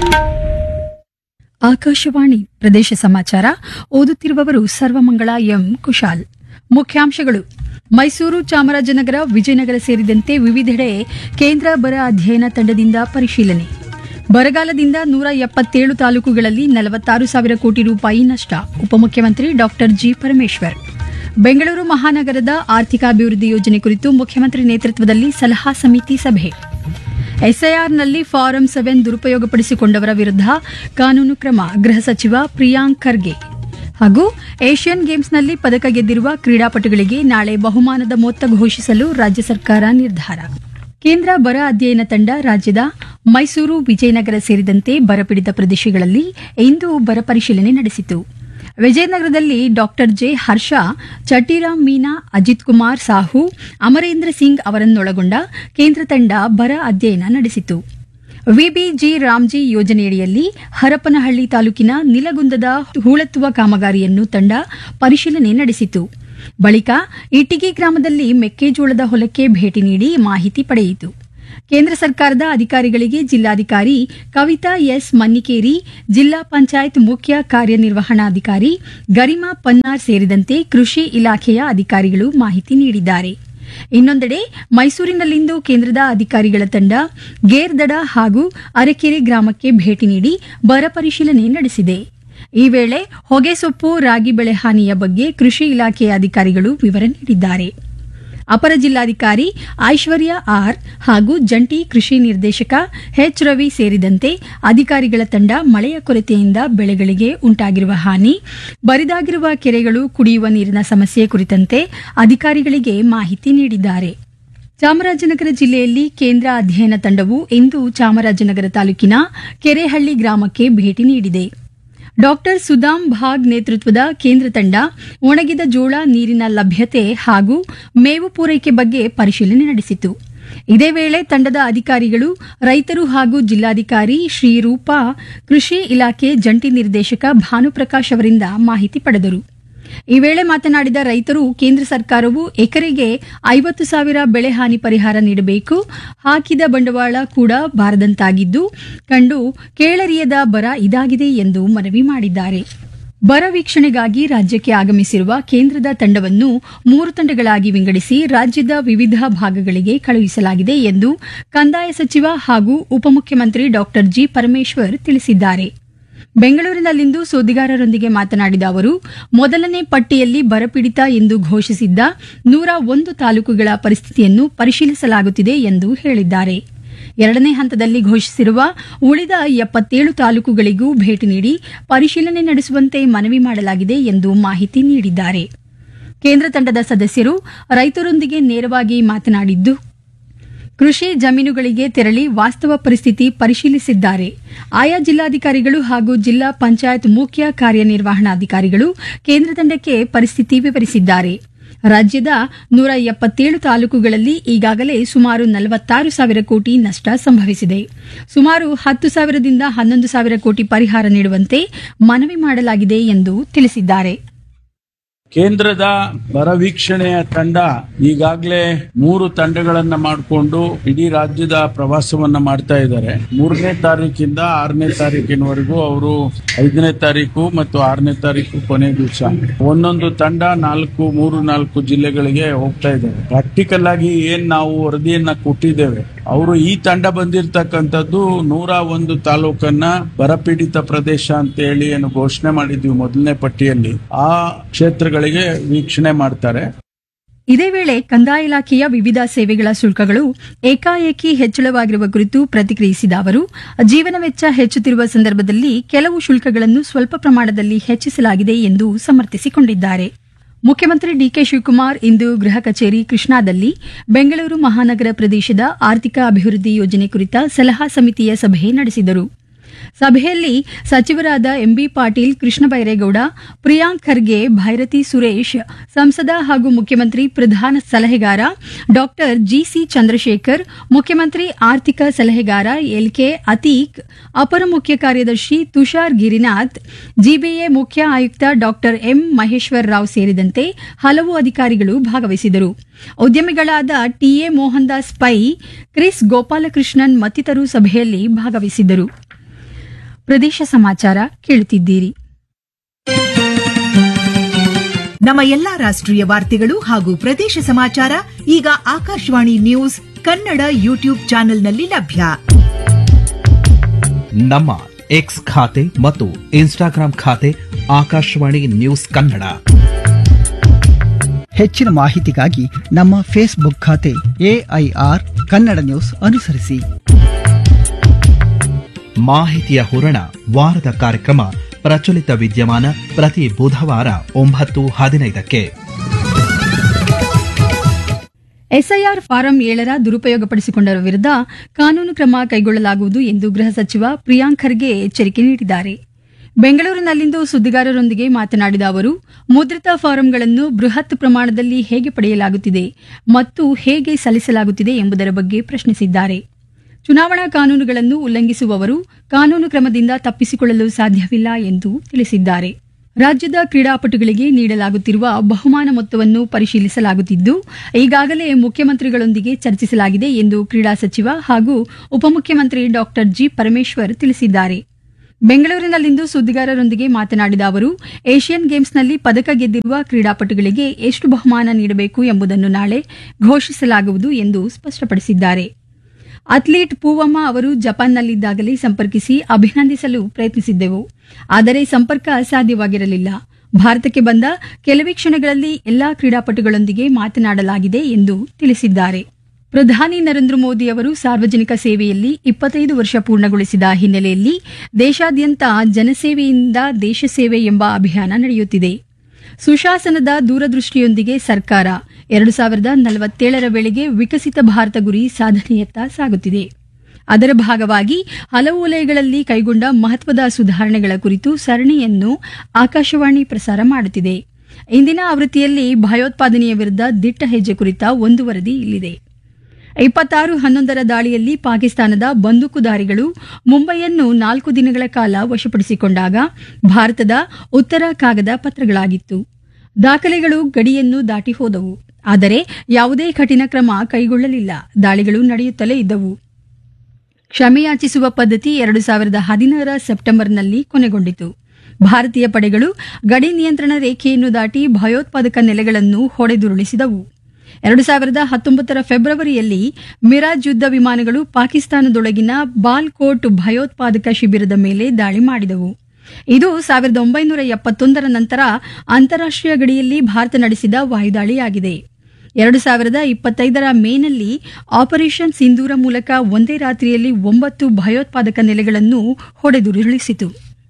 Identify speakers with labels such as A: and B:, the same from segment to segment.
A: ಆಕಾಶವಾಣಿ ಪ್ರದೇಶ ಸಮಾಚಾರ ಓದುತ್ತಿರುವವರು ಸರ್ವಮಂಗಳ ಎಂ ಕುಶಾಲ್ ಮುಖ್ಯಾಂಶಗಳು ಮೈಸೂರು ಚಾಮರಾಜನಗರ ವಿಜಯನಗರ ಸೇರಿದಂತೆ ವಿವಿಧೆಡೆ ಕೇಂದ್ರ ಬರ ಅಧ್ಯಯನ ತಂಡದಿಂದ ಪರಿಶೀಲನೆ ಬರಗಾಲದಿಂದ ನೂರ ಎಪ್ಪತ್ತೇಳು ತಾಲೂಕುಗಳಲ್ಲಿ ನಲವತ್ತಾರು ಸಾವಿರ ಕೋಟಿ ರೂಪಾಯಿ ನಷ್ಟ ಉಪಮುಖ್ಯಮಂತ್ರಿ ಡಾ ಜಿ ಪರಮೇಶ್ವರ್ ಬೆಂಗಳೂರು ಮಹಾನಗರದ ಆರ್ಥಿಕಾಭಿವೃದ್ಧಿ ಯೋಜನೆ ಕುರಿತು ಮುಖ್ಯಮಂತ್ರಿ ನೇತೃತ್ವದಲ್ಲಿ ಸಲಹಾ ಸಮಿತಿ ಸಭೆ ಎಸ್ಐಆರ್ನಲ್ಲಿ ಫಾರಂ ಸೆವೆನ್ ದುರುಪಯೋಗಪಡಿಸಿಕೊಂಡವರ ವಿರುದ್ಧ ಕಾನೂನು ಕ್ರಮ ಗೃಹ ಸಚಿವ ಪ್ರಿಯಾಂಕ್ ಖರ್ಗೆ ಹಾಗೂ ಏಷ್ಯನ್ ಗೇಮ್ಸ್ನಲ್ಲಿ ಪದಕ ಗೆದ್ದಿರುವ ಕ್ರೀಡಾಪಟುಗಳಿಗೆ ನಾಳೆ ಬಹುಮಾನದ ಮೊತ್ತ ಘೋಷಿಸಲು ರಾಜ್ಯ ಸರ್ಕಾರ ನಿರ್ಧಾರ ಕೇಂದ್ರ ಬರ ಅಧ್ಯಯನ ತಂಡ ರಾಜ್ಯದ ಮೈಸೂರು ವಿಜಯನಗರ ಸೇರಿದಂತೆ ಬರಪೀಡಿತ ಪ್ರದೇಶಗಳಲ್ಲಿ ಇಂದು ಬರ ಪರಿಶೀಲನೆ ನಡೆಸಿತು ವಿಜಯನಗರದಲ್ಲಿ ಡಾಕ್ಟರ್ ಜೆ ಹರ್ಷ ಚಟಿರಾಮ್ ಮೀನಾ ಅಜಿತ್ ಕುಮಾರ್ ಸಾಹು ಅಮರೇಂದ್ರ ಸಿಂಗ್ ಅವರನ್ನೊಳಗೊಂಡ ಕೇಂದ್ರ ತಂಡ ಬರ ಅಧ್ಯಯನ ನಡೆಸಿತು ವಿಬಿಜಿ ರಾಮ್ಜಿ ಯೋಜನೆಯಡಿಯಲ್ಲಿ ಹರಪನಹಳ್ಳಿ ತಾಲೂಕಿನ ನಿಲಗುಂದದ ಹೂಳೆತ್ತುವ ಕಾಮಗಾರಿಯನ್ನು ತಂಡ ಪರಿಶೀಲನೆ ನಡೆಸಿತು ಬಳಿಕ ಇಟಿಗಿ ಗ್ರಾಮದಲ್ಲಿ ಮೆಕ್ಕೆಜೋಳದ ಹೊಲಕ್ಕೆ ಭೇಟಿ ನೀಡಿ ಮಾಹಿತಿ ಪಡೆಯಿತು ಕೇಂದ್ರ ಸರ್ಕಾರದ ಅಧಿಕಾರಿಗಳಿಗೆ ಜಿಲ್ಲಾಧಿಕಾರಿ ಕವಿತಾ ಎಸ್ ಮನ್ನಿಕೇರಿ ಜಿಲ್ಲಾ ಪಂಚಾಯತ್ ಮುಖ್ಯ ಕಾರ್ಯನಿರ್ವಹಣಾಧಿಕಾರಿ ಗರಿಮಾ ಪನ್ನಾರ್ ಸೇರಿದಂತೆ ಕೃಷಿ ಇಲಾಖೆಯ ಅಧಿಕಾರಿಗಳು ಮಾಹಿತಿ ನೀಡಿದ್ದಾರೆ ಇನ್ನೊಂದೆಡೆ ಮೈಸೂರಿನಲ್ಲಿಂದು ಕೇಂದ್ರದ ಅಧಿಕಾರಿಗಳ ತಂಡ ಗೇರ್ದಡ ಹಾಗೂ ಅರಕೆರೆ ಗ್ರಾಮಕ್ಕೆ ಭೇಟಿ ನೀಡಿ ಬರ ಪರಿಶೀಲನೆ ನಡೆಸಿದೆ ಈ ವೇಳೆ ಹೊಗೆಸೊಪ್ಪು ರಾಗಿ ಬೆಳೆ ಹಾನಿಯ ಬಗ್ಗೆ ಕೃಷಿ ಇಲಾಖೆಯ ಅಧಿಕಾರಿಗಳು ವಿವರ ನೀಡಿದ್ದಾರೆ ಅಪರ ಜಿಲ್ಲಾಧಿಕಾರಿ ಐಶ್ವರ್ಯ ಆರ್ ಹಾಗೂ ಜಂಟಿ ಕೃಷಿ ನಿರ್ದೇಶಕ ಎಚ್ ರವಿ ಸೇರಿದಂತೆ ಅಧಿಕಾರಿಗಳ ತಂಡ ಮಳೆಯ ಕೊರತೆಯಿಂದ ಬೆಳೆಗಳಿಗೆ ಉಂಟಾಗಿರುವ ಹಾನಿ ಬರಿದಾಗಿರುವ ಕೆರೆಗಳು ಕುಡಿಯುವ ನೀರಿನ ಸಮಸ್ಯೆ ಕುರಿತಂತೆ ಅಧಿಕಾರಿಗಳಿಗೆ ಮಾಹಿತಿ ನೀಡಿದ್ದಾರೆ ಚಾಮರಾಜನಗರ ಜಿಲ್ಲೆಯಲ್ಲಿ ಕೇಂದ್ರ ಅಧ್ಯಯನ ತಂಡವು ಇಂದು ಚಾಮರಾಜನಗರ ತಾಲೂಕಿನ ಕೆರೆಹಳ್ಳಿ ಗ್ರಾಮಕ್ಕೆ ಭೇಟಿ ನೀಡಿದೆ ಡಾಕ್ಟರ್ ಸುದಾಮ್ ಭಾಗ್ ನೇತೃತ್ವದ ಕೇಂದ್ರ ತಂಡ ಒಣಗಿದ ಜೋಳ ನೀರಿನ ಲಭ್ಯತೆ ಹಾಗೂ ಮೇವು ಪೂರೈಕೆ ಬಗ್ಗೆ ಪರಿಶೀಲನೆ ನಡೆಸಿತು ಇದೇ ವೇಳೆ ತಂಡದ ಅಧಿಕಾರಿಗಳು ರೈತರು ಹಾಗೂ ಜಿಲ್ಲಾಧಿಕಾರಿ ಶ್ರೀರೂಪಾ ಕೃಷಿ ಇಲಾಖೆ ಜಂಟಿ ನಿರ್ದೇಶಕ ಭಾನುಪ್ರಕಾಶ್ ಅವರಿಂದ ಮಾಹಿತಿ ಪಡೆದರು ಈ ವೇಳೆ ಮಾತನಾಡಿದ ರೈತರು ಕೇಂದ್ರ ಸರ್ಕಾರವು ಎಕರೆಗೆ ಐವತ್ತು ಸಾವಿರ ಬೆಳೆ ಹಾನಿ ಪರಿಹಾರ ನೀಡಬೇಕು ಹಾಕಿದ ಬಂಡವಾಳ ಕೂಡ ಬಾರದಂತಾಗಿದ್ದು ಕಂಡು ಕೇಳರಿಯದ ಬರ ಇದಾಗಿದೆ ಎಂದು ಮನವಿ ಮಾಡಿದ್ದಾರೆ ಬರ ವೀಕ್ಷಣೆಗಾಗಿ ರಾಜ್ಯಕ್ಕೆ ಆಗಮಿಸಿರುವ ಕೇಂದ್ರದ ತಂಡವನ್ನು ಮೂರು ತಂಡಗಳಾಗಿ ವಿಂಗಡಿಸಿ ರಾಜ್ಯದ ವಿವಿಧ ಭಾಗಗಳಿಗೆ ಕಳುಹಿಸಲಾಗಿದೆ ಎಂದು ಕಂದಾಯ ಸಚಿವ ಹಾಗೂ ಉಪಮುಖ್ಯಮಂತ್ರಿ ಡಾ ಜಿ ಪರಮೇಶ್ವರ್ ತಿಳಿಸಿದ್ದಾರೆ ಬೆಂಗಳೂರಿನಲ್ಲಿಂದು ಸುದ್ದಿಗಾರರೊಂದಿಗೆ ಮಾತನಾಡಿದ ಅವರು ಮೊದಲನೇ ಪಟ್ಟಿಯಲ್ಲಿ ಬರಪೀಡಿತ ಎಂದು ಘೋಷಿಸಿದ್ದ ನೂರ ಒಂದು ತಾಲೂಕುಗಳ ಪರಿಸ್ಥಿತಿಯನ್ನು ಪರಿಶೀಲಿಸಲಾಗುತ್ತಿದೆ ಎಂದು ಹೇಳಿದ್ದಾರೆ ಎರಡನೇ ಹಂತದಲ್ಲಿ ಘೋಷಿಸಿರುವ ಉಳಿದ ಎಪ್ಪತ್ತೇಳು ತಾಲೂಕುಗಳಿಗೂ ಭೇಟಿ ನೀಡಿ ಪರಿಶೀಲನೆ ನಡೆಸುವಂತೆ ಮನವಿ ಮಾಡಲಾಗಿದೆ ಎಂದು ಮಾಹಿತಿ ನೀಡಿದ್ದಾರೆ ಕೇಂದ್ರ ತಂಡದ ಸದಸ್ಯರು ರೈತರೊಂದಿಗೆ ನೇರವಾಗಿ ಮಾತನಾಡಿದ್ದು ಕೃಷಿ ಜಮೀನುಗಳಿಗೆ ತೆರಳಿ ವಾಸ್ತವ ಪರಿಸ್ಥಿತಿ ಪರಿಶೀಲಿಸಿದ್ದಾರೆ ಆಯಾ ಜಿಲ್ಲಾಧಿಕಾರಿಗಳು ಹಾಗೂ ಜಿಲ್ಲಾ ಪಂಚಾಯತ್ ಮುಖ್ಯ ಕಾರ್ಯನಿರ್ವಹಣಾಧಿಕಾರಿಗಳು ಕೇಂದ್ರ ತಂಡಕ್ಕೆ ಪರಿಸ್ಥಿತಿ ವಿವರಿಸಿದ್ದಾರೆ ರಾಜ್ಯದ ನೂರ ಎಪ್ಪತ್ತೇಳು ತಾಲೂಕುಗಳಲ್ಲಿ ಈಗಾಗಲೇ ಸುಮಾರು ನಲವತ್ತಾರು ಸಾವಿರ ಕೋಟಿ ನಷ್ಟ ಸಂಭವಿಸಿದೆ ಸುಮಾರು ಹತ್ತು ಸಾವಿರದಿಂದ ಹನ್ನೊಂದು ಸಾವಿರ ಕೋಟಿ ಪರಿಹಾರ ನೀಡುವಂತೆ ಮನವಿ ಮಾಡಲಾಗಿದೆ ಎಂದು ತಿಳಿಸಿದ್ದಾರೆ
B: ಕೇಂದ್ರದ ಬರ ವೀಕ್ಷಣೆಯ ತಂಡ ಈಗಾಗಲೇ ಮೂರು ತಂಡಗಳನ್ನ ಮಾಡಿಕೊಂಡು ಇಡೀ ರಾಜ್ಯದ ಪ್ರವಾಸವನ್ನ ಮಾಡ್ತಾ ಇದ್ದಾರೆ ಮೂರನೇ ತಾರೀಕಿಂದ ಆರನೇ ತಾರೀಕಿನವರೆಗೂ ಅವರು ಐದನೇ ತಾರೀಕು ಮತ್ತು ಆರನೇ ತಾರೀಕು ಕೊನೆ ದಿವಸ ಒಂದೊಂದು ತಂಡ ನಾಲ್ಕು ಮೂರು ನಾಲ್ಕು ಜಿಲ್ಲೆಗಳಿಗೆ ಹೋಗ್ತಾ ಇದ್ದಾರೆ ಪ್ರಾಕ್ಟಿಕಲ್ ಆಗಿ ಏನ್ ನಾವು ವರದಿಯನ್ನ ಕೊಟ್ಟಿದ್ದೇವೆ ಅವರು ಈ ತಂಡ ಬಂದಿರತಕ್ಕಂಥದ್ದು ನೂರ ಒಂದು ತಾಲೂಕನ್ನ ಬರಪೀಡಿತ ಪ್ರದೇಶ ಅಂತ ಹೇಳಿ ಏನು ಘೋಷಣೆ ಮಾಡಿದ್ವಿ ಮೊದಲನೇ ಪಟ್ಟಿಯಲ್ಲಿ ಆ ಕ್ಷೇತ್ರಗಳಿಗೆ ವೀಕ್ಷಣೆ ಮಾಡ್ತಾರೆ
A: ಇದೇ ವೇಳೆ ಕಂದಾಯ ಇಲಾಖೆಯ ವಿವಿಧ ಸೇವೆಗಳ ಶುಲ್ಕಗಳು ಏಕಾಏಕಿ ಹೆಚ್ಚಳವಾಗಿರುವ ಕುರಿತು ಪ್ರತಿಕ್ರಿಯಿಸಿದ ಅವರು ಜೀವನ ವೆಚ್ಚ ಹೆಚ್ಚುತ್ತಿರುವ ಸಂದರ್ಭದಲ್ಲಿ ಕೆಲವು ಶುಲ್ಕಗಳನ್ನು ಸ್ವಲ್ಪ ಪ್ರಮಾಣದಲ್ಲಿ ಹೆಚ್ಚಿಸಲಾಗಿದೆ ಎಂದು ಸಮರ್ಥಿಸಿಕೊಂಡಿದ್ದಾರೆ ಮುಖ್ಯಮಂತ್ರಿ ಡಿಕೆ ಶಿವಕುಮಾರ್ ಇಂದು ಗೃಹ ಕಚೇರಿ ಕೃಷ್ಣಾದಲ್ಲಿ ಬೆಂಗಳೂರು ಮಹಾನಗರ ಪ್ರದೇಶದ ಆರ್ಥಿಕ ಅಭಿವೃದ್ಧಿ ಯೋಜನೆ ಕುರಿತ ಸಲಹಾ ಸಮಿತಿಯ ಸಭೆ ನಡೆಸಿದರು ಸಭೆಯಲ್ಲಿ ಸಚಿವರಾದ ಎಂಬಿ ಪಾಟೀಲ್ ಕೃಷ್ಣ ಬೈರೇಗೌಡ ಪ್ರಿಯಾಂಕ್ ಖರ್ಗೆ ಭೈರತಿ ಸುರೇಶ್ ಸಂಸದ ಹಾಗೂ ಮುಖ್ಯಮಂತ್ರಿ ಪ್ರಧಾನ ಸಲಹೆಗಾರ ಡಾಕ್ಟರ್ ಜಿಸಿ ಚಂದ್ರಶೇಖರ್ ಮುಖ್ಯಮಂತ್ರಿ ಆರ್ಥಿಕ ಸಲಹೆಗಾರ ಎಲ್ಕೆ ಅತೀಕ್ ಅಪರ ಮುಖ್ಯ ಕಾರ್ಯದರ್ಶಿ ತುಷಾರ್ ಗಿರಿನಾಥ್ ಜಿಬಿಎ ಮುಖ್ಯ ಆಯುಕ್ತ ಡಾಕ್ಟರ್ ಎಂ ಮಹೇಶ್ವರ್ ರಾವ್ ಸೇರಿದಂತೆ ಹಲವು ಅಧಿಕಾರಿಗಳು ಭಾಗವಹಿಸಿದರು ಉದ್ಯಮಿಗಳಾದ ಟಿಎ ಮೋಹನ್ ದಾಸ್ ಪೈ ಕ್ರಿಸ್ ಗೋಪಾಲಕೃಷ್ಣನ್ ಮತ್ತಿತರರು ಸಭೆಯಲ್ಲಿ ಭಾಗವಹಿಸಿದ್ದರು ಪ್ರದೇಶ ಸಮಾಚಾರ ಕೇಳುತ್ತಿದ್ದೀರಿ
C: ನಮ್ಮ ಎಲ್ಲಾ ರಾಷ್ಟ್ರೀಯ ವಾರ್ತೆಗಳು ಹಾಗೂ ಪ್ರದೇಶ ಸಮಾಚಾರ ಈಗ ಆಕಾಶವಾಣಿ ನ್ಯೂಸ್ ಕನ್ನಡ ಯೂಟ್ಯೂಬ್ ಚಾನೆಲ್ನಲ್ಲಿ ಲಭ್ಯ
D: ನಮ್ಮ ಎಕ್ಸ್ ಖಾತೆ ಮತ್ತು ಇನ್ಸ್ಟಾಗ್ರಾಂ ಖಾತೆ ಆಕಾಶವಾಣಿ ನ್ಯೂಸ್ ಕನ್ನಡ
E: ಹೆಚ್ಚಿನ ಮಾಹಿತಿಗಾಗಿ ನಮ್ಮ ಫೇಸ್ಬುಕ್ ಖಾತೆ ಎಐಆರ್ ಕನ್ನಡ ನ್ಯೂಸ್ ಅನುಸರಿಸಿ
D: ಮಾಹಿತಿಯ ಹೂರಣ ವಾರದ ಕಾರ್ಯಕ್ರಮ ಪ್ರಚಲಿತ ವಿದ್ಯಮಾನ ಪ್ರತಿ ಬುಧವಾರ ಒಂಬತ್ತು ಹದಿನೈದಕ್ಕೆ
A: ಎಸ್ಐಆರ್ ಫಾರಂ ಏಳರ ದುರುಪಯೋಗಪಡಿಸಿಕೊಂಡರ ವಿರುದ್ಧ ಕಾನೂನು ಕ್ರಮ ಕೈಗೊಳ್ಳಲಾಗುವುದು ಎಂದು ಗೃಹ ಸಚಿವ ಪ್ರಿಯಾಂಕ್ ಖರ್ಗೆ ಎಚ್ಚರಿಕೆ ನೀಡಿದ್ದಾರೆ ಬೆಂಗಳೂರಿನಲ್ಲಿಂದು ಸುದ್ದಿಗಾರರೊಂದಿಗೆ ಮಾತನಾಡಿದ ಅವರು ಮುದ್ರಿತ ಫಾರಂಗಳನ್ನು ಬೃಹತ್ ಪ್ರಮಾಣದಲ್ಲಿ ಹೇಗೆ ಪಡೆಯಲಾಗುತ್ತಿದೆ ಮತ್ತು ಹೇಗೆ ಸಲ್ಲಿಸಲಾಗುತ್ತಿದೆ ಎಂಬುದರ ಬಗ್ಗೆ ಪ್ರಶ್ನಿಸಿದ್ದಾರೆ ಚುನಾವಣಾ ಕಾನೂನುಗಳನ್ನು ಉಲ್ಲಂಘಿಸುವವರು ಕಾನೂನು ಕ್ರಮದಿಂದ ತಪ್ಪಿಸಿಕೊಳ್ಳಲು ಸಾಧ್ಯವಿಲ್ಲ ಎಂದು ತಿಳಿಸಿದ್ದಾರೆ ರಾಜ್ಯದ ಕ್ರೀಡಾಪಟುಗಳಿಗೆ ನೀಡಲಾಗುತ್ತಿರುವ ಬಹುಮಾನ ಮೊತ್ತವನ್ನು ಪರಿಶೀಲಿಸಲಾಗುತ್ತಿದ್ದು ಈಗಾಗಲೇ ಮುಖ್ಯಮಂತ್ರಿಗಳೊಂದಿಗೆ ಚರ್ಚಿಸಲಾಗಿದೆ ಎಂದು ಕ್ರೀಡಾ ಸಚಿವ ಹಾಗೂ ಉಪಮುಖ್ಯಮಂತ್ರಿ ಡಾ ಜಿ ಪರಮೇಶ್ವರ್ ತಿಳಿಸಿದ್ದಾರೆ ಬೆಂಗಳೂರಿನಲ್ಲಿಂದು ಸುದ್ದಿಗಾರರೊಂದಿಗೆ ಮಾತನಾಡಿದ ಅವರು ಏಷ್ಯನ್ ಗೇಮ್ಸ್ನಲ್ಲಿ ಪದಕ ಗೆದ್ದಿರುವ ಕ್ರೀಡಾಪಟುಗಳಿಗೆ ಎಷ್ಟು ಬಹುಮಾನ ನೀಡಬೇಕು ಎಂಬುದನ್ನು ನಾಳೆ ಘೋಷಿಸಲಾಗುವುದು ಎಂದು ಸ್ಪಷ್ಟಪಡಿಸಿದ್ದಾರೆ ಅಥ್ಲೀಟ್ ಪೂವಮ್ಮ ಅವರು ಜಪಾನ್ನಲ್ಲಿದ್ದಾಗಲೇ ಸಂಪರ್ಕಿಸಿ ಅಭಿನಂದಿಸಲು ಪ್ರಯತ್ನಿಸಿದ್ದೆವು ಆದರೆ ಸಂಪರ್ಕ ಸಾಧ್ಯವಾಗಿರಲಿಲ್ಲ ಭಾರತಕ್ಕೆ ಬಂದ ಕೆಲವೇ ಕ್ಷಣಗಳಲ್ಲಿ ಎಲ್ಲಾ ಕ್ರೀಡಾಪಟುಗಳೊಂದಿಗೆ ಮಾತನಾಡಲಾಗಿದೆ ಎಂದು ತಿಳಿಸಿದ್ದಾರೆ ಪ್ರಧಾನಿ ನರೇಂದ್ರ ಮೋದಿ ಅವರು ಸಾರ್ವಜನಿಕ ಸೇವೆಯಲ್ಲಿ ಇಪ್ಪತ್ತೈದು ವರ್ಷ ಪೂರ್ಣಗೊಳಿಸಿದ ಹಿನ್ನೆಲೆಯಲ್ಲಿ ದೇಶಾದ್ಯಂತ ಜನಸೇವೆಯಿಂದ ದೇಶ ಸೇವೆ ಎಂಬ ಅಭಿಯಾನ ನಡೆಯುತ್ತಿದೆ ಸುಶಾಸನದ ದೂರದೃಷ್ಟಿಯೊಂದಿಗೆ ಸರ್ಕಾರ ಎರಡು ಸಾವಿರದ ನಲವತ್ತೇಳರ ವೇಳೆಗೆ ವಿಕಸಿತ ಭಾರತ ಗುರಿ ಸಾಧನೆಯತ್ತ ಸಾಗುತ್ತಿದೆ ಅದರ ಭಾಗವಾಗಿ ಹಲವು ವಲಯಗಳಲ್ಲಿ ಕೈಗೊಂಡ ಮಹತ್ವದ ಸುಧಾರಣೆಗಳ ಕುರಿತು ಸರಣಿಯನ್ನು ಆಕಾಶವಾಣಿ ಪ್ರಸಾರ ಮಾಡುತ್ತಿದೆ ಇಂದಿನ ಆವೃತ್ತಿಯಲ್ಲಿ ಭಯೋತ್ಪಾದನೆಯ ವಿರುದ್ಧ ದಿಟ್ಟ ಹೆಜ್ಜೆ ಕುರಿತ ಒಂದು ವರದಿ ಇಲ್ಲಿದೆ ಇಪ್ಪತ್ತಾರು ಹನ್ನೊಂದರ ದಾಳಿಯಲ್ಲಿ ಪಾಕಿಸ್ತಾನದ ಬಂದೂಕುದಾರಿಗಳು ಮುಂಬೈಯನ್ನು ನಾಲ್ಕು ದಿನಗಳ ಕಾಲ ವಶಪಡಿಸಿಕೊಂಡಾಗ ಭಾರತದ ಉತ್ತರ ಕಾಗದ ಪತ್ರಗಳಾಗಿತ್ತು ದಾಖಲೆಗಳು ಗಡಿಯನ್ನು ದಾಟಿ ಹೋದವು ಆದರೆ ಯಾವುದೇ ಕಠಿಣ ಕ್ರಮ ಕೈಗೊಳ್ಳಲಿಲ್ಲ ದಾಳಿಗಳು ನಡೆಯುತ್ತಲೇ ಇದ್ದವು ಕ್ಷಮೆಯಾಚಿಸುವ ಪದ್ಧತಿ ಎರಡು ಸಾವಿರದ ಹದಿನಾರ ಸೆಪ್ಟೆಂಬರ್ನಲ್ಲಿ ಕೊನೆಗೊಂಡಿತು ಭಾರತೀಯ ಪಡೆಗಳು ಗಡಿ ನಿಯಂತ್ರಣ ರೇಖೆಯನ್ನು ದಾಟಿ ಭಯೋತ್ಪಾದಕ ನೆಲೆಗಳನ್ನು ಹೊಡೆದುರುಳಿಸಿದವು ಎರಡು ಸಾವಿರದ ಹತ್ತೊಂಬತ್ತರ ಫೆಬ್ರವರಿಯಲ್ಲಿ ಮಿರಾಜ್ ಯುದ್ಧ ವಿಮಾನಗಳು ಪಾಕಿಸ್ತಾನದೊಳಗಿನ ಬಾಲ್ಕೋಟ್ ಭಯೋತ್ಪಾದಕ ಶಿಬಿರದ ಮೇಲೆ ದಾಳಿ ಮಾಡಿದವು ಇದು ಸಾವಿರದ ಒಂಬೈನೂರ ಎಪ್ಪತ್ತೊಂದರ ನಂತರ ಅಂತಾರಾಷ್ಟೀಯ ಗಡಿಯಲ್ಲಿ ಭಾರತ ನಡೆಸಿದ ವಾಯುದಾಳಿಯಾಗಿದೆ ಎರಡು ಸಾವಿರದ ಇಪ್ಪತ್ತೈದರ ಮೇನಲ್ಲಿ ಆಪರೇಷನ್ ಸಿಂಧೂರ ಮೂಲಕ ಒಂದೇ ರಾತ್ರಿಯಲ್ಲಿ ಒಂಬತ್ತು ಭಯೋತ್ಪಾದಕ ನೆಲೆಗಳನ್ನು ಹೊಡೆದುರುಳಿಸಿತು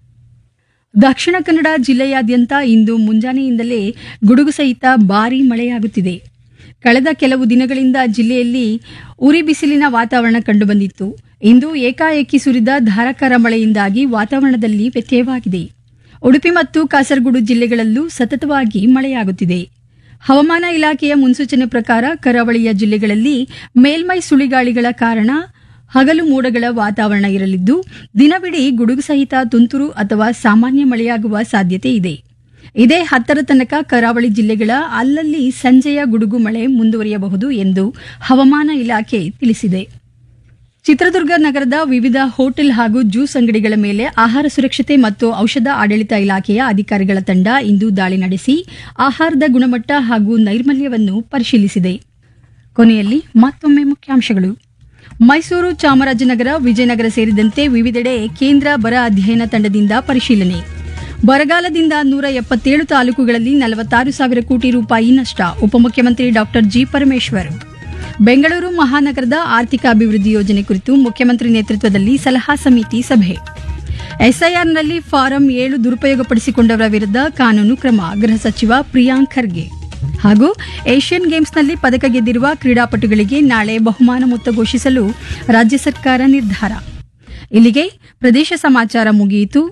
A: ದಕ್ಷಿಣ ಕನ್ನಡ ಜಿಲ್ಲೆಯಾದ್ಯಂತ ಇಂದು ಮುಂಜಾನೆಯಿಂದಲೇ ಗುಡುಗು ಸಹಿತ ಭಾರೀ ಮಳೆಯಾಗುತ್ತಿದೆ ಕಳೆದ ಕೆಲವು ದಿನಗಳಿಂದ ಜಿಲ್ಲೆಯಲ್ಲಿ ಉರಿ ಬಿಸಿಲಿನ ವಾತಾವರಣ ಕಂಡುಬಂದಿತ್ತು ಇಂದು ಏಕಾಏಕಿ ಸುರಿದ ಧಾರಾಕಾರ ಮಳೆಯಿಂದಾಗಿ ವಾತಾವರಣದಲ್ಲಿ ವ್ಯತ್ಯಯವಾಗಿದೆ ಉಡುಪಿ ಮತ್ತು ಕಾಸರಗೋಡು ಜಿಲ್ಲೆಗಳಲ್ಲೂ ಸತತವಾಗಿ ಮಳೆಯಾಗುತ್ತಿದೆ ಹವಾಮಾನ ಇಲಾಖೆಯ ಮುನ್ಸೂಚನೆ ಪ್ರಕಾರ ಕರಾವಳಿಯ ಜಿಲ್ಲೆಗಳಲ್ಲಿ ಮೇಲ್ಮೈ ಸುಳಿಗಾಳಿಗಳ ಕಾರಣ ಹಗಲು ಮೋಡಗಳ ವಾತಾವರಣ ಇರಲಿದ್ದು ದಿನವಿಡೀ ಗುಡುಗು ಸಹಿತ ತುಂತುರು ಅಥವಾ ಸಾಮಾನ್ಯ ಮಳೆಯಾಗುವ ಸಾಧ್ಯತೆ ಇದೆ ಇದೇ ಹತ್ತರ ತನಕ ಕರಾವಳಿ ಜಿಲ್ಲೆಗಳ ಅಲ್ಲಲ್ಲಿ ಸಂಜೆಯ ಗುಡುಗು ಮಳೆ ಮುಂದುವರಿಯಬಹುದು ಎಂದು ಹವಾಮಾನ ಇಲಾಖೆ ತಿಳಿಸಿದೆ ಚಿತ್ರದುರ್ಗ ನಗರದ ವಿವಿಧ ಹೋಟೆಲ್ ಹಾಗೂ ಜ್ಯೂಸ್ ಅಂಗಡಿಗಳ ಮೇಲೆ ಆಹಾರ ಸುರಕ್ಷತೆ ಮತ್ತು ಔಷಧ ಆಡಳಿತ ಇಲಾಖೆಯ ಅಧಿಕಾರಿಗಳ ತಂಡ ಇಂದು ದಾಳಿ ನಡೆಸಿ ಆಹಾರದ ಗುಣಮಟ್ಟ ಹಾಗೂ ನೈರ್ಮಲ್ಯವನ್ನು ಪರಿಶೀಲಿಸಿದೆ ಕೊನೆಯಲ್ಲಿ ಮತ್ತೊಮ್ಮೆ ಮುಖ್ಯಾಂಶಗಳು ಮೈಸೂರು ಚಾಮರಾಜನಗರ ವಿಜಯನಗರ ಸೇರಿದಂತೆ ವಿವಿಧೆಡೆ ಕೇಂದ್ರ ಬರ ಅಧ್ಯಯನ ತಂಡದಿಂದ ಪರಿಶೀಲನೆ ಬರಗಾಲದಿಂದ ನೂರ ಎಪ್ಪತ್ತೇಳು ತಾಲೂಕುಗಳಲ್ಲಿ ನಲವತ್ತಾರು ಸಾವಿರ ಕೋಟಿ ರೂಪಾಯಿ ನಷ್ಟ ಉಪಮುಖ್ಯಮಂತ್ರಿ ಡಾಕ್ಟರ್ ಜಿ ಪರಮೇಶ್ವರ್ ಬೆಂಗಳೂರು ಮಹಾನಗರದ ಆರ್ಥಿಕ ಅಭಿವೃದ್ಧಿ ಯೋಜನೆ ಕುರಿತು ಮುಖ್ಯಮಂತ್ರಿ ನೇತೃತ್ವದಲ್ಲಿ ಸಲಹಾ ಸಮಿತಿ ಸಭೆ ಎಸ್ಐಆರ್ನಲ್ಲಿ ಫಾರಂ ಏಳು ದುರುಪಯೋಗಪಡಿಸಿಕೊಂಡವರ ವಿರುದ್ಧ ಕಾನೂನು ಕ್ರಮ ಗೃಹ ಸಚಿವ ಪ್ರಿಯಾಂಕ್ ಖರ್ಗೆ ಹಾಗೂ ಏಷ್ಯನ್ ಗೇಮ್ಸ್ನಲ್ಲಿ ಪದಕ ಗೆದ್ದಿರುವ ಕ್ರೀಡಾಪಟುಗಳಿಗೆ ನಾಳೆ ಬಹುಮಾನ ಮೊತ್ತ ಘೋಷಿಸಲು ರಾಜ್ಯ ಸರ್ಕಾರ ನಿರ್ಧಾರ ಇಲ್ಲಿಗೆ ಪ್ರದೇಶ ಸಮಾಚಾರ ಮುಗಿಯಿತು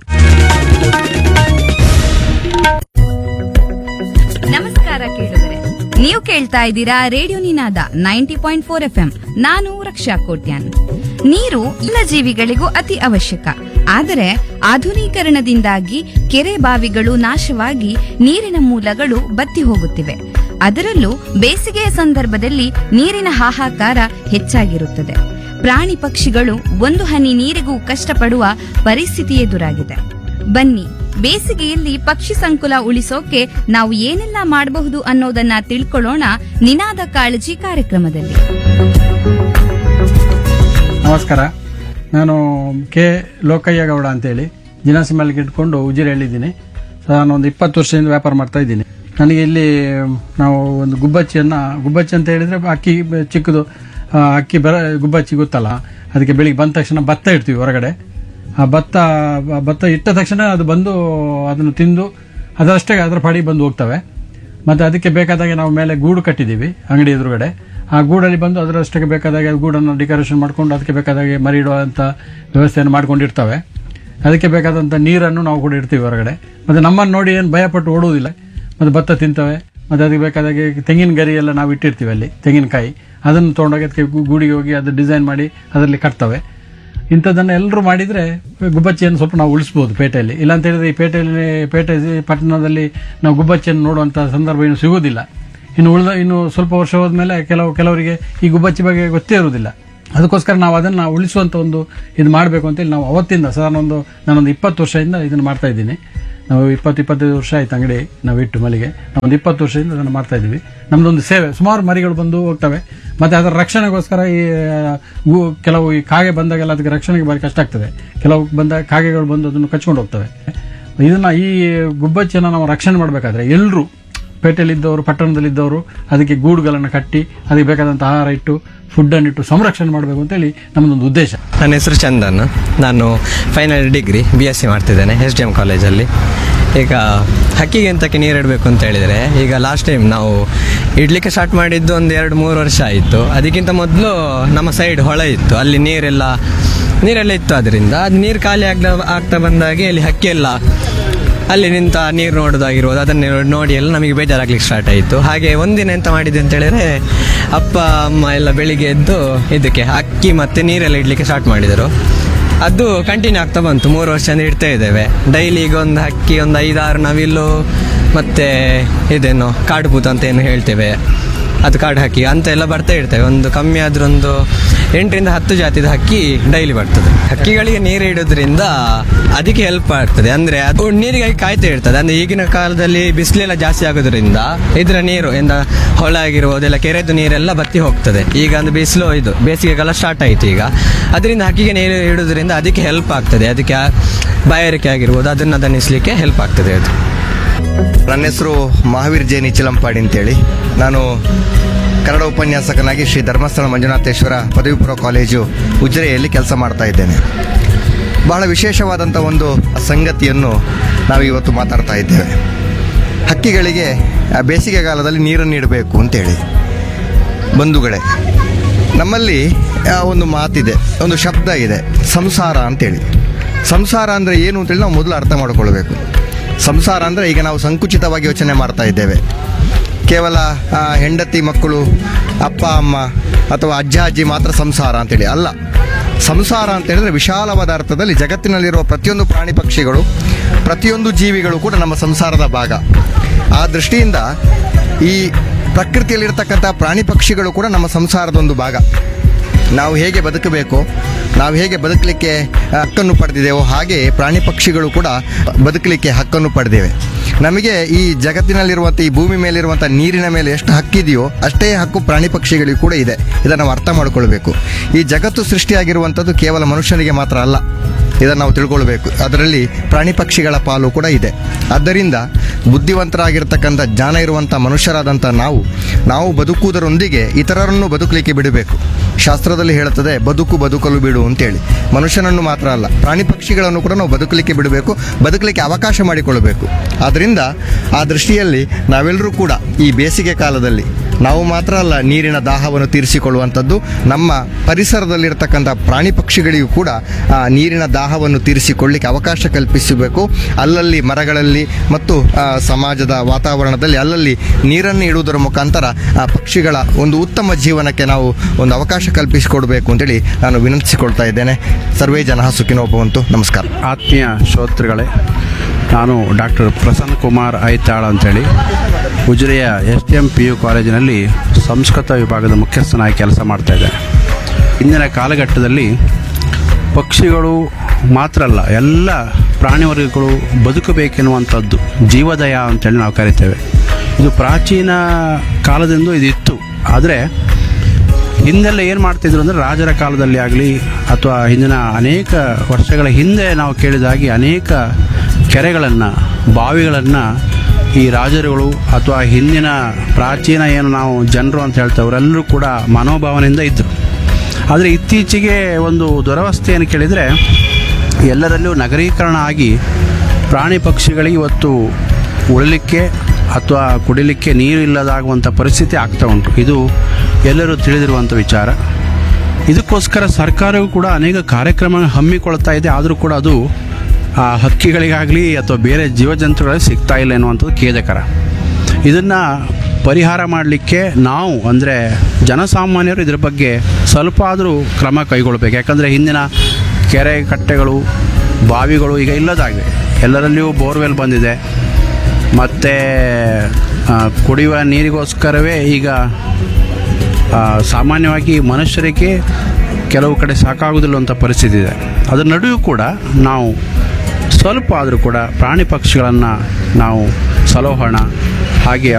F: ನಮಸ್ಕಾರ ಕೇಳುಗರೆ ನೀವು ಕೇಳ್ತಾ ಇದ್ದೀರಾ radio Ninada ninety point four F ನಾನು ರಕ್ಷಾ ಕೋಟ್ಯಾನ್ ನೀರು ಎಲ್ಲ ಜೀವಿಗಳಿಗೂ ಅತಿ ಅವಶ್ಯಕ ಆದರೆ ಆಧುನೀಕರಣದಿಂದಾಗಿ ಕೆರೆ ಬಾವಿಗಳು ನಾಶವಾಗಿ ನೀರಿನ ಮೂಲಗಳು ಬತ್ತಿ ಹೋಗುತ್ತಿವೆ ಅದರಲ್ಲೂ ಬೇಸಿಗೆಯ ಸಂದರ್ಭದಲ್ಲಿ ನೀರಿನ ಹಾಹಾಕಾರ ಹೆಚ್ಚಾಗಿರುತ್ತದೆ ಪ್ರಾಣಿ ಪಕ್ಷಿಗಳು ಒಂದು ಹನಿ ನೀರಿಗೂ ಕಷ್ಟಪಡುವ ಪರಿಸ್ಥಿತಿ ಎದುರಾಗಿದೆ ಬನ್ನಿ ಬೇಸಿಗೆಯಲ್ಲಿ ಪಕ್ಷಿ ಸಂಕುಲ ಉಳಿಸೋಕೆ ನಾವು ಏನೆಲ್ಲ ಮಾಡಬಹುದು ಅನ್ನೋದನ್ನ ತಿಳ್ಕೊಳ್ಳೋಣ ನಿನಾದ ಕಾಳಜಿ ಕಾರ್ಯಕ್ರಮದಲ್ಲಿ
G: ನಮಸ್ಕಾರ ನಾನು ಕೆ ಲೋಕಯ್ಯ ಗೌಡ ಅಂತೇಳಿ ಜಿನಾಸಿ ಮಲ್ಲಿಗೆ ಇಟ್ಕೊಂಡು ಉಜಿರೆ ಹೇಳಿದ್ದೀನಿ ನಾನು ಒಂದು ಇಪ್ಪತ್ತು ವರ್ಷದಿಂದ ವ್ಯಾಪಾರ ಮಾಡ್ತಾ ಇದ್ದೀನಿ ನನಗೆ ಇಲ್ಲಿ ನಾವು ಒಂದು ಗುಬ್ಬಚ್ಚಿಯನ್ನು ಗುಬ್ಬಚ್ಚಿ ಅಂತ ಹೇಳಿದ್ರೆ ಅಕ್ಕಿ ಬ- ಚಿಕ್ಕದು ಆ, ಅಕ್ಕಿ ಬರ ಗುಬ್ಬಚ್ಚಿ ಗೊತ್ತಲ್ಲ ಅದಕ್ಕೆ ಬೆಳಿಗ್ಗೆ ಬಂದ ತಕ್ಷಣ ಭತ್ತ ಇಡ್ತೀವಿ ಹೊರಗಡೆ ಆ ಭತ್ತ ಆ ಭತ್ತ ಇಟ್ಟ ತಕ್ಷಣ ಅದು ಬಂದು ಅದನ್ನು ತಿಂದು ಅದರಷ್ಟೇ ಅದರ ಪಡಿ ಬಂದು ಹೋಗ್ತವೆ ಮತ್ತು ಅದಕ್ಕೆ ಬೇಕಾದಾಗೆ ನಾವು ಮೇಲೆ ಗೂಡು ಕಟ್ಟಿದ್ದೀವಿ ಅಂಗಡಿ ಎದುರುಗಡೆ ಆ ಗೂಡಲ್ಲಿ ಬಂದು ಅದರಷ್ಟಕ್ಕೆ ಬೇಕಾದಾಗೆ ಗೂಡನ್ನು ಡೆಕೋರೇಷನ್ ಮಾಡ್ಕೊಂಡು ಅದಕ್ಕೆ ಬೇಕಾದಾಗೆ ಮರಿ ಇಡುವಂಥ ವ್ಯವಸ್ಥೆಯನ್ನು ಮಾಡ್ಕೊಂಡಿರ್ತವೆ ಅದಕ್ಕೆ ಬೇಕಾದಂಥ ನೀರನ್ನು ನಾವು ಕೂಡ ಇಡ್ತೀವಿ ಹೊರಗಡೆ ಮತ್ತು ನಮ್ಮನ್ನು ನೋಡಿ ಏನು ಭಯಪಟ್ಟು ಓಡುವುದಿಲ್ಲ ಮತ್ತು ಭತ್ತ ತಿಂತವೆ ಮತ್ತು ಅದಕ್ಕೆ ಬೇಕಾದಾಗೆ ತೆಂಗಿನ ಗರಿ ಎಲ್ಲ ನಾವು ಇಟ್ಟಿರ್ತೀವಿ ಅಲ್ಲಿ ತೆಂಗಿನಕಾಯಿ ಅದನ್ನು ತೊಗೊಂಡೋಗಿ ಅದಕ್ಕೆ ಗು- ಗೂಡಿಗೆ ಹೋಗಿ ಅದು ಡಿಸೈನ್ ಮಾಡಿ ಅದರಲ್ಲಿ ಕಟ್ತವೆ ಇಂಥದ್ದನ್ನು ಎಲ್ಲರೂ ಮಾಡಿದರೆ ಗುಬ್ಬಚ್ಚಿಯನ್ನು ಸ್ವಲ್ಪ ನಾವು ಉಳಿಸ್ಬೋದು ಪೇಟೆಯಲ್ಲಿ ಇಲ್ಲಾಂತ ಹೇಳಿದ್ರೆ ಈ ಪೇಟೆಯಲ್ಲಿ ಪೇಟೆ ಪಟ್ಟಣದಲ್ಲಿ ನಾವು ಗುಬ್ಬಚ್ಚಿಯನ್ನು ನೋಡುವಂಥ ಸಂದರ್ಭ ಇನ್ನು ಸಿಗೋದಿಲ್ಲ ಇನ್ನು ಉಳಿದ ಇನ್ನು ಸ್ವಲ್ಪ ವರ್ಷ ಹೋದ್ಮೇಲೆ ಕೆಲವು ಕೆಲವರಿಗೆ ಈ ಗುಬ್ಬಚ್ಚಿ ಬಗ್ಗೆ ಗೊತ್ತೇ ಇರುವುದಿಲ್ಲ ಅದಕ್ಕೋಸ್ಕರ ನಾವು ಅದನ್ನು ಉಳಿಸುವಂಥ ಒಂದು ಇದು ಮಾಡಬೇಕು ಅಂತೇಳಿ ನಾವು ಅವತ್ತಿಂದ ಸಾಧಾರಣ ಒಂದು ನಾನೊಂದು ಇಪ್ಪತ್ತು ವರ್ಷದಿಂದ ಇದನ್ನು ಮಾಡ್ತಾ ಇದ್ದೀನಿ ನಾವು ಇಪ್ಪತ್ತು ಇಪ್ಪತ್ತೈದು ವರ್ಷ ಆಯ್ತು ಅಂಗಡಿ ನಾವು ಇಟ್ಟು ಮಲ್ಲಿಗೆ ನಾವು ಒಂದು ಇಪ್ಪತ್ತು ವರ್ಷದಿಂದ ಅದನ್ನು ಮಾಡ್ತಾ ಇದ್ದೀವಿ ನಮ್ಮದೊಂದು ಸೇವೆ ಸುಮಾರು ಮರಿಗಳು ಬಂದು ಹೋಗ್ತವೆ ಮತ್ತು ಅದರ ರಕ್ಷಣೆಗೋಸ್ಕರ ಈ ಆ, ಗು- ಕೆಲವು ಈ ಕಾಗೆ ಬಂದಾಗೆಲ್ಲ ಅದಕ್ಕೆ ರಕ್ಷಣೆಗೆ ಭಾರಿ ಕಷ್ಟ ಆಗ್ತದೆ ಕೆಲವು ಬಂದ ಕಾಗೆಗಳು ಬಂದು ಅದನ್ನು ಕಚ್ಕೊಂಡು ಹೋಗ್ತವೆ ಇದನ್ನ ಈ ಗುಬ್ಬಚ್ಚಿಯನ್ನು ನಾವು ರಕ್ಷಣೆ ಮಾಡಬೇಕಾದ್ರೆ ಎಲ್ಲರೂ ಪೇಟೆಯಲ್ಲಿದ್ದವರು ಪಟ್ಟಣದಲ್ಲಿದ್ದವರು ಅದಕ್ಕೆ ಗೂಡುಗಳನ್ನು ಕಟ್ಟಿ ಅದಕ್ಕೆ ಬೇಕಾದಂಥ ಆಹಾರ ಇಟ್ಟು ಫುಡ್ಡನ್ನು ಇಟ್ಟು ಸಂರಕ್ಷಣೆ ಮಾಡಬೇಕು ಅಂತೇಳಿ ನಮ್ಮದೊಂದು ಉದ್ದೇಶ
H: ನನ್ನ ಹೆಸರು ಚಂದನ್ ನಾನು final degree B S C ಮಾಡ್ತಿದ್ದೇನೆ ಎಸ್ ಡಿ ಎಮ್ ಕಾಲೇಜಲ್ಲಿ ಈಗ ಹಕ್ಕಿಗೆ ಎಂತಕ್ಕೆ ನೀರು ಇಡಬೇಕು ಅಂತ ಹೇಳಿದರೆ ಈಗ ಲಾಸ್ಟ್ ಟೈಮ್ ನಾವು ಇಡ್ಲಿಕ್ಕೆ ಸ್ಟಾರ್ಟ್ ಮಾಡಿದ್ದು ಒಂದು ಎರಡು ಮೂರು ವರ್ಷ ಆಯಿತು ಅದಕ್ಕಿಂತ ಮೊದಲು ನಮ್ಮ ಸೈಡ್ ಹೊಳೆ ಇತ್ತು ಅಲ್ಲಿ ನೀರೆಲ್ಲ ನೀರೆಲ್ಲ ಇತ್ತು ಅದರಿಂದ ಅದು ನೀರು ಖಾಲಿ ಆಗ್ತಾ ಆಗ್ತಾ ಬಂದಾಗೆ ಅಲ್ಲಿ ಹಕ್ಕಿ ಎಲ್ಲ ಅಲ್ಲಿ ನಿಂತ ನೀರು ನೋಡೋದಾಗಿರ್ಬೋದು ಅದನ್ನು ನೋಡಿ ಎಲ್ಲ ನಮಗೆ ಬೇಜಾರಾಗ್ಲಿಕ್ಕೆ ಸ್ಟಾರ್ಟ್ ಆಯಿತು ಹಾಗೆ ಒಂದಿನ ಎಂತ ಮಾಡಿದೆ ಅಂತ ಹೇಳಿದ್ರೆ ಅಪ್ಪ ಅಮ್ಮ ಎಲ್ಲ ಬೆಳಿಗ್ಗೆ ಎದ್ದು ಇದಕ್ಕೆ ಅಕ್ಕಿ ಮತ್ತು ನೀರೆಲ್ಲ ಇಡ್ಲಿಕ್ಕೆ ಸ್ಟಾರ್ಟ್ ಮಾಡಿದರು ಅದು ಕಂಟಿನ್ಯೂ ಆಗ್ತಾ ಬಂತು ಮೂರು ವರ್ಷದಿಂದ ಇಡ್ತಾ ಇದ್ದೇವೆ ಡೈಲಿ ಈಗ ಒಂದು ಹಕ್ಕಿ ಒಂದು ಐದಾರು ನವಿಲು ಮತ್ತು ಇದೇನು ಕಾಡುಪೂತ ಅಂತ ಏನು ಹೇಳ್ತೇವೆ ಅದು ಕಾಡು ಹಕ್ಕಿ ಅಂತ ಎಲ್ಲ ಬರ್ತಾ ಇರ್ತವೆ ಒಂದು ಕಮ್ಮಿ ಆದ್ರೂ ಒಂದು ಎಂಟರಿಂದ ಹತ್ತು ಜಾತಿದ ಹಕ್ಕಿ ಡೈಲಿ ಬರ್ತದೆ ಹಕ್ಕಿಗಳಿಗೆ ನೀರು ಇಡೋದ್ರಿಂದ ಅದಕ್ಕೆ ಹೆಲ್ಪ್ ಆಗ್ತದೆ ಅಂದ್ರೆ ಅದು ನೀರಿಗಾಗಿ ಕಾಯ್ತಾ ಇರ್ತದೆ ಅಂದ್ರೆ ಈಗಿನ ಕಾಲದಲ್ಲಿ ಬಿಸಿಲೆಲ್ಲ ಜಾಸ್ತಿ ಆಗೋದ್ರಿಂದ ಇದರ ನೀರು ಎಂದ ಹೊಳ ಆಗಿರ್ಬೋದು ಎಲ್ಲ ಕೆರೆದು ನೀರೆಲ್ಲ ಬತ್ತಿ ಹೋಗ್ತದೆ ಈಗ ಒಂದು ಬಿಸಿಲು ಇದು ಬೇಸಿಗೆಗಾಲ ಸ್ಟಾರ್ಟ್ ಆಯ್ತು ಈಗ ಅದರಿಂದ ಹಕ್ಕಿಗೆ ನೀರು ಇಡೋದ್ರಿಂದ ಅದಕ್ಕೆ ಹೆಲ್ಪ್ ಆಗ್ತದೆ ಅದಕ್ಕೆ ಆ ಬಾಯಾರಿಕೆ ಆಗಿರ್ಬೋದು ಅದನ್ನ ದಣಿಸ್ಲಿಕ್ಕೆ ಹೆಲ್ಪ್ ಆಗ್ತದೆ ಅದು
I: ನನ್ನ ಹೆಸರು ಮಹಾವೀರ್ ಜೈನ್ ಇಚಲಂಪಾಡಿ ಅಂತೇಳಿ ನಾನು ಕನ್ನಡ ಉಪನ್ಯಾಸಕನಾಗಿ ಶ್ರೀ ಧರ್ಮಸ್ಥಳ ಮಂಜುನಾಥೇಶ್ವರ ಪದವಿ ಪೂರ್ವ ಕಾಲೇಜು ಉಜಿರೆಯಲ್ಲಿ ಕೆಲಸ ಮಾಡ್ತಾ ಇದ್ದೇನೆ ಬಹಳ ವಿಶೇಷವಾದಂಥ ಒಂದು ಸಂಗತಿಯನ್ನು ನಾವು ಇವತ್ತು ಮಾತಾಡ್ತಾ ಇದ್ದೇವೆ ಹಕ್ಕಿಗಳಿಗೆ ಆ, ಬೇಸಿಗೆಗಾಲದಲ್ಲಿ ನೀರನ್ನು ನೀಡಬೇಕು ಅಂತೇಳಿ ಬಂಧುಗಳೇ ನಮ್ಮಲ್ಲಿ ಆ, ಒಂದು ಮಾತಿದೆ ಒಂದು ಶಬ್ದ ಇದೆ ಸಂಸಾರ ಅಂತೇಳಿ ಸಂಸಾರ ಅಂದರೆ ಏನು ಅಂತೇಳಿ ನಾವು ಮೊದಲು ಅರ್ಥ ಮಾಡಿಕೊಳ್ಬೇಕು ಸಂಸಾರ ಅಂದರೆ ಈಗ ನಾವು ಸಂಕುಚಿತವಾಗಿ ಯೋಚನೆ ಮಾಡ್ತಾ ಇದ್ದೇವೆ ಕೇವಲ ಆ, ಹೆಂಡತಿ ಮಕ್ಕಳು ಅಪ್ಪ ಅಮ್ಮ ಅಥವಾ ಅಜ್ಜ ಅಜ್ಜಿ ಮಾತ್ರ ಸಂಸಾರ ಅಂತೇಳಿ ಅಲ್ಲ ಸಂಸಾರ ಅಂತ ಹೇಳಿದ್ರೆ ವಿಶಾಲವಾದ ಅರ್ಥದಲ್ಲಿ ಜಗತ್ತಿನಲ್ಲಿರುವ ಪ್ರತಿಯೊಂದು ಪ್ರಾಣಿ ಪಕ್ಷಿಗಳು ಪ್ರತಿಯೊಂದು ಜೀವಿಗಳು ಕೂಡ ನಮ್ಮ ಸಂಸಾರದ ಭಾಗ ಆ ದೃಷ್ಟಿಯಿಂದ ಈ ಪ್ರಕೃತಿಯಲ್ಲಿರ್ತಕ್ಕಂಥ ಪ್ರಾಣಿ ಪಕ್ಷಿಗಳು ಕೂಡ ನಮ್ಮ ಸಂಸಾರದ ಒಂದು ಭಾಗ ನಾವು ಹೇಗೆ ಬದುಕಬೇಕು ನಾವು ಹೇಗೆ ಬದುಕಲಿಕ್ಕೆ ಆ, ಹಕ್ಕನ್ನು ಪಡೆದಿದ್ದೇವೋ ಹಾಗೆ ಪ್ರಾಣಿ ಪಕ್ಷಿಗಳು ಕೂಡ ಬದುಕಲಿಕ್ಕೆ ಹಕ್ಕನ್ನು ಪಡೆದಿವೆ ನಮಗೆ ಈ ಜಗತ್ತಿನಲ್ಲಿರುವಂಥ ಈ ಭೂಮಿ ಮೇಲಿರುವಂಥ ನೀರಿನ ಮೇಲೆ ಎಷ್ಟು ಹಕ್ಕಿದೆಯೋ ಅಷ್ಟೇ ಹಕ್ಕು ಪ್ರಾಣಿ ಪಕ್ಷಿಗಳಿಗೂ ಕೂಡ ಇದೆ ಇದನ್ನು ನಾವು ಅರ್ಥ ಮಾಡಿಕೊಳ್ಬೇಕು ಈ ಜಗತ್ತು ಸೃಷ್ಟಿಯಾಗಿರುವಂಥದ್ದು ಕೇವಲ ಮನುಷ್ಯನಿಗೆ ಮಾತ್ರ ಅಲ್ಲ ಇದನ್ನು ನಾವು ತಿಳ್ಕೊಳ್ಬೇಕು ಅದರಲ್ಲಿ ಪ್ರಾಣಿ ಪಕ್ಷಿಗಳ ಪಾಲು ಕೂಡ ಇದೆ ಆದ್ದರಿಂದ ಬುದ್ಧಿವಂತರಾಗಿರ್ತಕ್ಕಂಥ ಜ್ಞಾನ ಇರುವಂಥ ಮನುಷ್ಯರಾದಂಥ ನಾವು ನಾವು ಬದುಕುವುದರೊಂದಿಗೆ ಇತರರನ್ನು ಬದುಕಲಿಕ್ಕೆ ಬಿಡಬೇಕು ಶಾಸ್ತ್ರದಲ್ಲಿ ಹೇಳುತ್ತದೆ ಬದುಕು ಬದುಕಲು ಬಿಡು ಅಂತೇಳಿ ಮನುಷ್ಯನನ್ನು ಮಾತ್ರ ಅಲ್ಲ ಪ್ರಾಣಿ ಪಕ್ಷಿಗಳನ್ನು ಕೂಡ ನಾವು ಬದುಕಲಿಕ್ಕೆ ಬಿಡಬೇಕು ಬದುಕಲಿಕ್ಕೆ ಅವಕಾಶ ಮಾಡಿಕೊಳ್ಳಬೇಕು ಆದ್ದರಿಂದ ಆ ದೃಷ್ಟಿಯಲ್ಲಿ ನಾವೆಲ್ಲರೂ ಕೂಡ ಈ ಬೇಸಿಗೆ ಕಾಲದಲ್ಲಿ ನಾವು ಮಾತ್ರ ಅಲ್ಲ ನೀರಿನ ದಾಹವನ್ನು ತೀರಿಸಿಕೊಳ್ಳುವಂಥದ್ದು ನಮ್ಮ ಪರಿಸರದಲ್ಲಿರ್ತಕ್ಕಂಥ ಪ್ರಾಣಿ ಪಕ್ಷಿಗಳಿಗೂ ಕೂಡ ಆ ನೀರಿನ ದಾಹವನ್ನು ತೀರಿಸಿಕೊಳ್ಳಿಕ್ಕೆ ಅವಕಾಶ ಕಲ್ಪಿಸಬೇಕು ಅಲ್ಲಲ್ಲಿ ಮರಗಳಲ್ಲಿ ಮತ್ತು ಆ, ಸಮಾಜದ ವಾತಾವರಣದಲ್ಲಿ ಅಲ್ಲಲ್ಲಿ ನೀರನ್ನು ಇಡುವುದರ ಮುಖಾಂತರ ಆ ಪಕ್ಷಿಗಳ ಒಂದು ಉತ್ತಮ ಜೀವನಕ್ಕೆ ನಾವು ಒಂದು ಅವಕಾಶ ಕಲ್ಪಿಸಿಕೊಡ್ಬೇಕು ಅಂತೇಳಿ ನಾನು ವಿನಂತಿಸಿಕೊಳ್ತಾ ಇದ್ದೇನೆ ಸರ್ವೇ ಜನ ಸುಖಿನೋ ಭವಂತು ನಮಸ್ಕಾರ
J: ಆತ್ಮೀಯ ಶ್ರೋತೃಗಳೇ ನಾನು ಡಾಕ್ಟರ್ ಪ್ರಸನ್ನ ಕುಮಾರ್ ಐತಾಳ್ ಅಂತೇಳಿ ಉಜಿರೆಯ S D M P U ಕಾಲೇಜಿನಲ್ಲಿ ಸಂಸ್ಕೃತ ವಿಭಾಗದ ಮುಖ್ಯಸ್ಥನಾಗಿ ಕೆಲಸ ಮಾಡ್ತಾ ಇದ್ದೇನೆ ಇಂದಿನ ಕಾಲಘಟ್ಟದಲ್ಲಿ ಪಕ್ಷಿಗಳು ಮಾತ್ರ ಅಲ್ಲ ಎಲ್ಲ ಪ್ರಾಣಿ ವರ್ಗಗಳು ಬದುಕಬೇಕೆನ್ನುವಂಥದ್ದು ಜೀವದಯ ಅಂತೇಳಿ ನಾವು ಕರಿತೇವೆ ಇದು ಪ್ರಾಚೀನ ಕಾಲದಿಂದ ಇದಿತ್ತು ಆದರೆ ಹಿಂದೆಲ್ಲ ಏನು ಮಾಡ್ತಿದ್ರು ಅಂದರೆ ರಾಜರ ಕಾಲದಲ್ಲಿ ಆಗಲಿ ಅಥವಾ ಹಿಂದಿನ ಅನೇಕ ವರ್ಷಗಳ ಹಿಂದೆ ನಾವು ಕೇಳಿದಾಗೆ ಅನೇಕ ಕೆರೆಗಳನ್ನು ಬಾವಿಗಳನ್ನು ಈ ರಾಜರುಗಳು ಅಥವಾ ಹಿಂದಿನ ಪ್ರಾಚೀನ ಏನು ನಾವು ಜನರು ಅಂತ ಹೇಳ್ತೇವೆ ಅವರೆಲ್ಲರೂ ಕೂಡ ಮನೋಭಾವನೆಯಿಂದ ಇದ್ದರು ಆದರೆ ಇತ್ತೀಚೆಗೆ ಒಂದು ದುರವಸ್ಥೆ ಏನು ಕೇಳಿದರೆ ಎಲ್ಲರಲ್ಲೂ ನಗರೀಕರಣ ಆಗಿ ಪ್ರಾಣಿ ಪಕ್ಷಿಗಳಿಗೆ ಇವತ್ತು ಉಳಲಿಕ್ಕೆ ಅಥವಾ ಕುಡಿಲಿಕ್ಕೆ ನೀರು ಇಲ್ಲದಾಗುವಂಥ ಪರಿಸ್ಥಿತಿ ಆಗ್ತಾ ಉಂಟು ಇದು ಎಲ್ಲರೂ ತಿಳಿದಿರುವಂಥ ವಿಚಾರ ಇದಕ್ಕೋಸ್ಕರ ಸರ್ಕಾರವು ಕೂಡ ಅನೇಕ ಕಾರ್ಯಕ್ರಮ ಹಮ್ಮಿಕೊಳ್ತಾ ಇದೆ ಆದರೂ ಕೂಡ ಅದು ಆ ಹಕ್ಕಿಗಳಿಗಾಗಲಿ ಅಥವಾ ಬೇರೆ ಜೀವಜಂತುಗಳಿಗೆ ಸಿಗ್ತಾ ಇಲ್ಲ ಎನ್ನುವಂಥದ್ದು ಖೇದಕರ ಇದನ್ನು ಪರಿಹಾರ ಮಾಡಲಿಕ್ಕೆ ನಾವು ಅಂದರೆ ಜನಸಾಮಾನ್ಯರು ಇದರ ಬಗ್ಗೆ ಸ್ವಲ್ಪ ಆದರೂ ಕ್ರಮ ಕೈಗೊಳ್ಬೇಕು ಯಾಕಂದರೆ ಹಿಂದಿನ ಕೆರೆ ಕಟ್ಟೆಗಳು ಬಾವಿಗಳು ಈಗ ಇಲ್ಲದಾಗಿವೆ ಎಲ್ಲರಲ್ಲಿಯೂ ಬೋರ್ವೆಲ್ ಬಂದಿದೆ ಮತ್ತು ಕುಡಿಯುವ ನೀರಿಗೋಸ್ಕರವೇ ಈಗ ಆ, ಸಾಮಾನ್ಯವಾಗಿ ಮನುಷ್ಯರಿಗೆ ಕೆಲವು ಕಡೆ ಸಾಕಾಗುವುದಿಲ್ಲ ಅಂತ ಪರಿಸ್ಥಿತಿ ಇದೆ ಅದರ ನಡುವೆ ಕೂಡ ನಾವು ಸ್ವಲ್ಪ ಆದರೂ ಕೂಡ ಪ್ರಾಣಿ ಪಕ್ಷಿಗಳನ್ನು ನಾವು ಸಲೋಹಣ ಹಾಗೆ